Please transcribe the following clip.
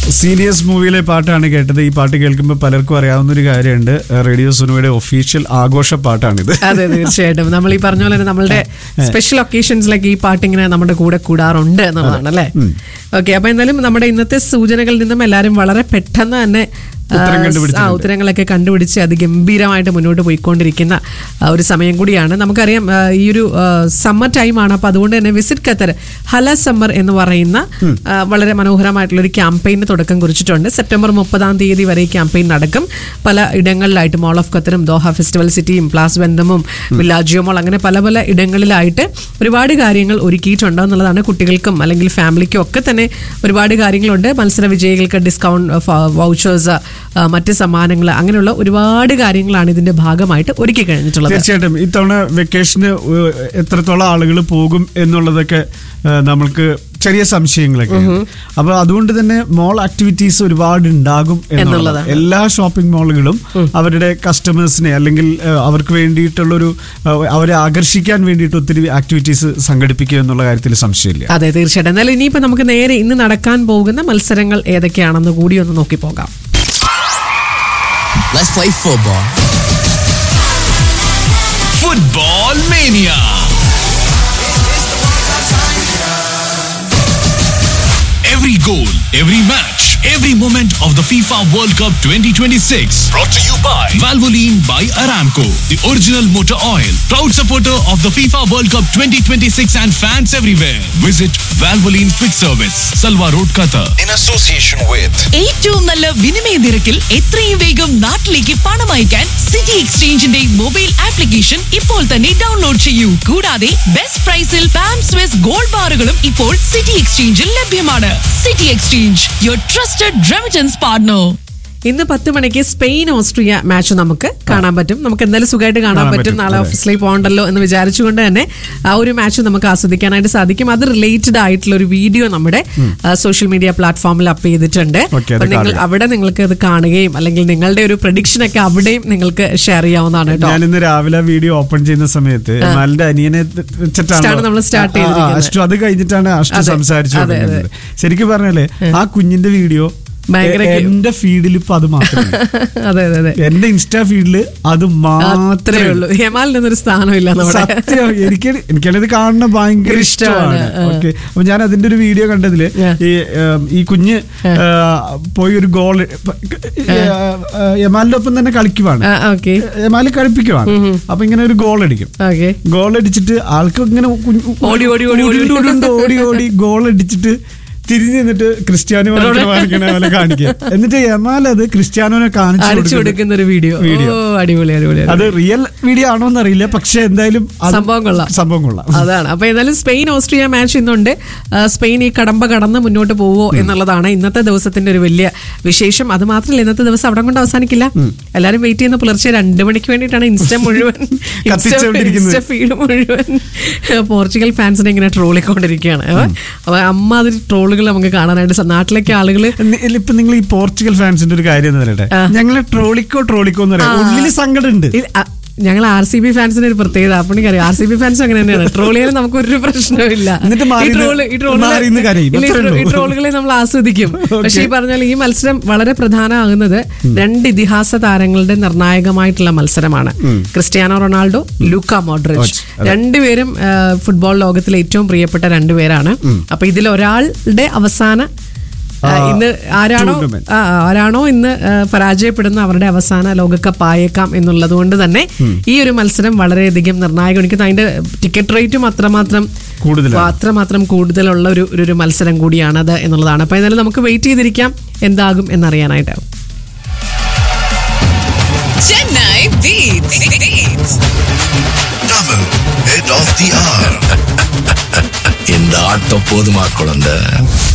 Seniors മൂവിയിലെ പാട്ടാണ് കേട്ടത് ഈ പാട്ട് കേൾക്കുമ്പോൾ പലർക്കും അറിയാവുന്ന ഒരു കാര്യമുണ്ട് റേഡിയോ സുനുവയുടെ ഒഫീഷ്യൽ ആഘോഷ പാട്ടാണിത് അതെ തീർച്ചയായിട്ടും നമ്മൾ ഈ പറഞ്ഞ പോലെ തന്നെ നമ്മളുടെ സ്പെഷ്യൽ ഒക്കേഷൻസിലൊക്കെ ഈ പാട്ട് ഇങ്ങനെ നമ്മുടെ കൂടെ കൂടാറുണ്ട് എന്നുള്ളതാണ് അല്ലേ ഓക്കെ അപ്പൊ എന്തായാലും നമ്മുടെ ഇന്നത്തെ സൂചനകളിൽ നിന്നും എല്ലാവരും വളരെ പെട്ടെന്ന് തന്നെ ആ, ഉത്തരം കണ്ടുപിടിച്ചിട്ടുണ്ട്. ആ ഉത്തരങ്ങളൊക്കെ കണ്ടുപിടിച്ച് അതിഗംഭീരമായിട്ട് മുന്നോട്ട് പോയിക്കൊണ്ടിരിക്കുന്ന ആ, ഒരു സമയം കൂടിയാണ് നമുക്കറിയാം ആ, ഈ ഒരു സമ്മർ ടൈമാണ് അപ്പൊ അതുകൊണ്ട് തന്നെ വിസിറ്റ് ഖത്തർ ഹല സമ്മർ എന്ന് പറയുന്ന ആ, വളരെ മനോഹരമായിട്ടുള്ള ഒരു ക്യാമ്പയിന് തുടക്കം കുറിച്ചിട്ടുണ്ട് സെപ്റ്റംബർ മുപ്പതാം തീയതി വരെ ഈ ക്യാമ്പയിൻ നടക്കും പല ഇടങ്ങളിലായിട്ട് മോൾ ഓഫ് ഖത്തറും ദോഹ ഫെസ്റ്റിവൽ സിറ്റിയും പ്ലാസ് ബന്ധമും വില്ലാജിയോ മോൾ അങ്ങനെ പല പല ഇടങ്ങളിലായിട്ട് ഒരുപാട് കാര്യങ്ങൾ ഒരുക്കിയിട്ടുണ്ട് എന്നുള്ളതാണ് കുട്ടികൾക്കും അല്ലെങ്കിൽ ഫാമിലിക്കും ഒക്കെ തന്നെ ഒരുപാട് കാര്യങ്ങളുണ്ട് മത്സര വിജയികൾക്ക് ഡിസ്കൗണ്ട് വൗച്ചേഴ്സ് മറ്റ് സമ്മാനങ്ങൾ അങ്ങനെയുള്ള ഒരുപാട് കാര്യങ്ങളാണ് ഇതിന്റെ ഭാഗമായിട്ട് ഒരുക്കി കഴിഞ്ഞിട്ടുള്ളത് തീർച്ചയായിട്ടും ഇത്തവണ വെക്കേഷന് ഏഹ്, എത്രത്തോളം ആളുകൾ പോകും എന്നുള്ളതൊക്കെ ഏഹ്, നമ്മൾക്ക് ചെറിയ സംശയങ്ങളൊക്കെ അപ്പൊ അതുകൊണ്ട് തന്നെ മോൾ ആക്ടിവിറ്റീസ് ഒരുപാട് ഉണ്ടാകും എന്നുള്ളതാണ് എന്നുള്ളതാണ്. എല്ലാ ഷോപ്പിംഗ് മാളുകളും അവരുടെ കസ്റ്റമേഴ്സിനെ അല്ലെങ്കിൽ ഏഹ്, അവർക്ക് വേണ്ടിയിട്ടുള്ളൊരു ഏഹ്, അവരെ ആകർഷിക്കാൻ വേണ്ടിയിട്ട് ഒത്തിരി ആക്ടിവിറ്റീസ് സംഘടിപ്പിക്കുക എന്നുള്ള കാര്യത്തിൽ സംശയമില്ല അതെ തീർച്ചയായിട്ടും എന്നാലും ഇനിയിപ്പോ നമുക്ക് നേരെ ഇന്ന് നടക്കാൻ പോകുന്ന മത്സരങ്ങൾ ഏതൊക്കെയാണെന്ന് കൂടി ഒന്ന് നോക്കി പോകാം Let's play football. Football Mania. Every goal, every match, every moment of the FIFA World Cup 2026. Brought to you by Valvoline by Aramco, the original motor oil. Proud supporter of the FIFA World Cup 2026 and fans everywhere. Visit Valvoline Quick Service, Salwa Road, Qatar. in association with ഏറ്റവും നല്ല വിനിമയ നിരക്കിൽ എത്രയും വേഗം നാട്ടിലേക്ക് പണം അയക്കാൻ city എക്സ്ചേഞ്ചിന്റെ mobile application ഇപ്പോൾ തന്നെ ഡൗൺലോഡ് ചെയ്യൂ കൂടാതെ ബെസ്റ്റ് പ്രൈസിൽ പാം സ്വിസ് ഗോൾഡ് ബാറുകളും ഇപ്പോൾ സിറ്റി എക്സ്ചേഞ്ചിൽ ലഭ്യമാണ് City Exchange your trusted remittance partner ഇന്ന് പത്ത് മണിക്ക് സ്പെയിൻ ഓസ്ട്രിയ മാച്ച് നമുക്ക് കാണാൻ പറ്റും നമുക്ക് എന്തായാലും സുഖമായിട്ട് കാണാൻ കാണാൻ പറ്റും പറ്റും, നാളെ അതെ. ഓഫീസിലേക്ക് പോകണ്ടല്ലോ എന്ന് വിചാരിച്ചുകൊണ്ട് തന്നെ ആ ഒരു മാച്ച് നമുക്ക് ആസ്വദിക്കാനായിട്ട് സാധിക്കും അത് റിലേറ്റഡ് ആയിട്ടുള്ള ഒരു വീഡിയോ നമ്മുടെ സോഷ്യൽ മീഡിയ പ്ലാറ്റ്ഫോമിൽ അപ്പ് ചെയ്തിട്ടുണ്ട് Okay, അത് അപ്പൊ നിങ്ങൾ കാണുക. അവിടെ നിങ്ങൾക്ക് അത് കാണുകയും അല്ലെങ്കിൽ നിങ്ങളുടെ ഒരു പ്രഡിക്ഷൻ ഒക്കെ അവിടെയും നിങ്ങൾക്ക് ഷെയർ ചെയ്യാവുന്നതാണ് കേട്ടോ ഞാൻ ഇന്ന് രാവിലെ വീഡിയോ ഓപ്പൺ ചെയ്യുന്ന സമയത്ത് എമാലിന്റെ അനിയനെ സ്റ്റാർട്ട് നമ്മള് start ചെയ്തിരിക്കുന്നത്. അഷ്ടു അത് കഴിഞ്ഞിട്ടാണ് അഷ്ടു അതെ, സംസാരിച്ചു അതെ, അതെ. തുടങ്ങുന്നത് ശരിക്കും പറഞ്ഞാലേ ആ കുഞ്ഞിന്റെ വീഡിയോ ഭയങ്കര എ- എന്റെ ഫീഡിൽ ഇപ്പൊ അത് മാത്രമേ അതെ അതെ അതെ എന്റെ ഇൻസ്റ്റാ ഫീഡില് അത് അത്രേ മാത്രമേ ഉള്ളൂ ഹെമാലിനൊരു സ്ഥാനമില്ല നമ്മുടെ സത്യം എനിക്ക് എനിക്കത് കാണുന്ന ഭയങ്കര ഇഷ്ടമാണ്. ഇഷ്ടമാണ് ഓക്കെ അപ്പൊ ഞാൻ അതിന്റെ ഒരു വീഡിയോ കണ്ടതില് Yeah. ഈ ഏം, ഈ കുഞ്ഞ് ആ, പോയി ഒരു ഗോൾ യമാലിന്റെ ഒപ്പം തന്നെ കളിക്കുവാണ് ഓക്കെ യമാല് കളിപ്പിക്കുവാണ് അപ്പൊ ഇങ്ങനെ ഒരു ഗോൾ അടിക്കും ഓക്കെ ഗോൾ അടിച്ചിട്ട് ആൾക്ക് ഇങ്ങനെ കുഞ്ഞ് ഓടി, ഓടി, ഓടി, ഓടി. ഉരുണ്ട് ഉരുണ്ട് ഓടി ഓടി ഗോൾ അടിച്ചിട്ട് തിരിഞ്ഞ് നിന്നിട്ട് ക്രിസ്ത്യാനോ കാണിക്കണ പോലെ കാണിക്കുക എന്നിട്ട് യമാൽ അത് ക്രിസ്ത്യാനോനെ കാണിച്ചു അടിച്ചു കൊടുക്കുന്ന കൊടുക്കുന്ന ഒരു വീഡിയോ വീഡിയോ. ഓ അടിപൊളി അടിപൊളി അത് റിയൽ വീഡിയോ ആണോ എന്നറിയില്ല പക്ഷെ എന്തായാലും അത് സംഭവം കൊള്ളാം. സംഭവം കൊള്ളാം അതാണ് അപ്പൊ ഏതായാലും സ്പെയിൻ ഓസ്ട്രിയ മാച്ച് ഇന്നുണ്ട് ആ, സ്പെയിൻ ഈ കടമ്പ കടന്ന് മുന്നോട്ട് പോവോ എന്നുള്ളതാണ് ഇന്നത്തെ ദിവസത്തിന്റെ ഒരു വലിയ വിശേഷം അത് മാത്രമല്ല ഇന്നത്തെ ദിവസം അവിടെ കൊണ്ട് അവസാനിക്കില്ല എല്ലാരും വെയിറ്റ് ചെയ്യുന്ന പുലർച്ചെ രണ്ടു മണിക്ക് വേണ്ടിയിട്ടാണ് ഇൻസ്റ്റ മുഴുവൻ കത്തിച്ചുകൊണ്ടിരിക്കുന്നത്. ഫീഡ് മുഴുവൻ പോർച്ചുഗൽ ഫാൻസിനെ ഇങ്ങനെ ട്രോളിക്കൊണ്ടിരിക്കുകയാണ് അപ്പൊ അമ്മാതിരി ട്രോളുകൾ നമുക്ക് കാണാനായിട്ട് സ- നാട്ടിലേക്ക് ആളുകള് നി- ഇപ്പൊ നിങ്ങൾ ഈ പോർച്ചുഗൽ ഫാൻസിന്റെ ഒരു കാര്യം എന്ന് പറയട്ടെ ഞങ്ങളെ ട്രോളിക്കോ ട്രോളിക്കോ എന്ന് പറയാം ഉള്ളില് സങ്കടം ഉണ്ട് ഇത് അ- ഞങ്ങൾ ആർ സി ബി ഫാൻസിന്റെ ഒരു പ്രത്യേകത അപ്പണിക്ക് അറിയാം ആർ സി ബി ഫാൻസ് അങ്ങനെ തന്നെയാണ് ട്രോൾ ചെയ്യാൻ നമുക്ക് ഒരു പ്രശ്നവുമില്ല എന്നിട്ട് മാറി ഈ നിന്ന് troll- ഈ troll- മാറി നിന്ന് കരയും. ഇല്ല, ഈ അത്രേ tro- ഈ ഉള്ളൂ. ട്രോളുകളെ നമ്മൾ ആസ്വദിക്കും പക്ഷെ ഈ പറഞ്ഞാൽ ഈ മത്സരം വളരെ പ്രധാനമാകുന്നത് രണ്ട് ഇതിഹാസ താരങ്ങളുടെ നിർണായകമായിട്ടുള്ള മത്സരമാണ് ക്രിസ്ത്യാനോ റൊണാൾഡോ ലൂക്ക മോഡ്രിച്ച് രണ്ടുപേരും ആ, ഫുട്ബോൾ ലോകത്തിലെ ഏറ്റവും പ്രിയപ്പെട്ട രണ്ടുപേരാണ് അപ്പൊ ഇതിൽ ഒരാളുടെ അവസാന ആ, ഇന്ന് ആരാണോ tournament. ആ, ആരാണോ ഇന്ന് ആ, പരാജയപ്പെടുന്ന അവരുടെ അവസാന ലോകകപ്പ് ആയേക്കാം എന്നുള്ളത് കൊണ്ട് തന്നെ ഈ ഒരു മത്സരം വളരെയധികം നിർണായകം എനിക്ക് അതിന്റെ ടിക്കറ്റ് റേറ്റും അത്രമാത്രം കൂടുതലാണ്. അത്രമാത്രം കൂടുതലുള്ള ഒരു ഒരു- ഒരു മത്സരം കൂടിയാണത് എന്നുള്ളതാണ് അപ്പൊ എന്നാലും നമുക്ക് വെയിറ്റ് ചെയ്തിരിക്കാം എന്താകും എന്നറിയാനായിട്ട് Chennai beats double head of the hour இந்த ஆட்டம் போதுமா குழந்தை